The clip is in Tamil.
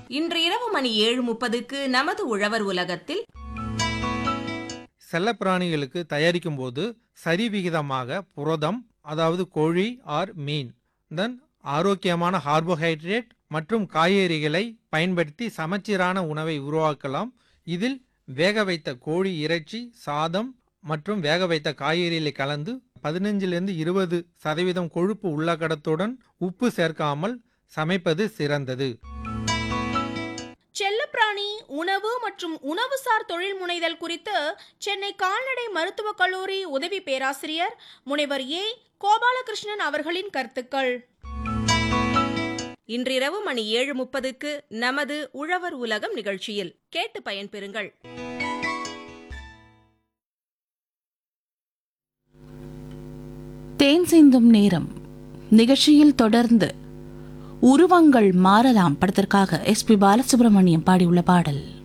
இன்று இரவு மணி ஏழு முப்பதுக்கு நமது உழவர் உலகத்தில் செல்லப்பிராணிகளுக்கு தயாரிக்கும் போது சரிவிகிதமாக புரதம் அதாவது கோழி ஆர் மீன் தென் ஆரோக்கியமான கார்போஹைட்ரேட் மற்றும் காய்கறிகளை பயன்படுத்தி சமச்சீரான உணவை உருவாக்கலாம் இதில் வேக வைத்த கோழி இறைச்சி சாதம் மற்றும் வேக வைத்த காய்கறிகளை கலந்து பதினஞ்சிலிருந்து இருபது சதவீதம் கொழுப்பு உள்ளகடத்துடன் உப்பு சேர்க்காமல் சமைப்பது சிறந்தது செல்லப்பிராணி உணவு மற்றும் உணவுசார் தொழில் முனைதல் குறித்து சென்னை கால்நடை மருத்துவக் கல்லூரி உதவி பேராசிரியர் முனைவர் ஏ கோபாலகிருஷ்ணன் அவர்களின் கருத்துக்கள் இன்றிரவு மணி ஏழு முப்பதுக்கு நமது உழவர் உலகம் நிகழ்ச்சியில் கேட்டு பயன்பெறுங்கள் தேன் சிந்தும் நேரம் நிகழ்ச்சியில் தொடர்ந்து உருவங்கள் மாறலாம் படத்திற்காக எஸ்பி பாலசுப்ரமணியம் பாடியுள்ள பாடல்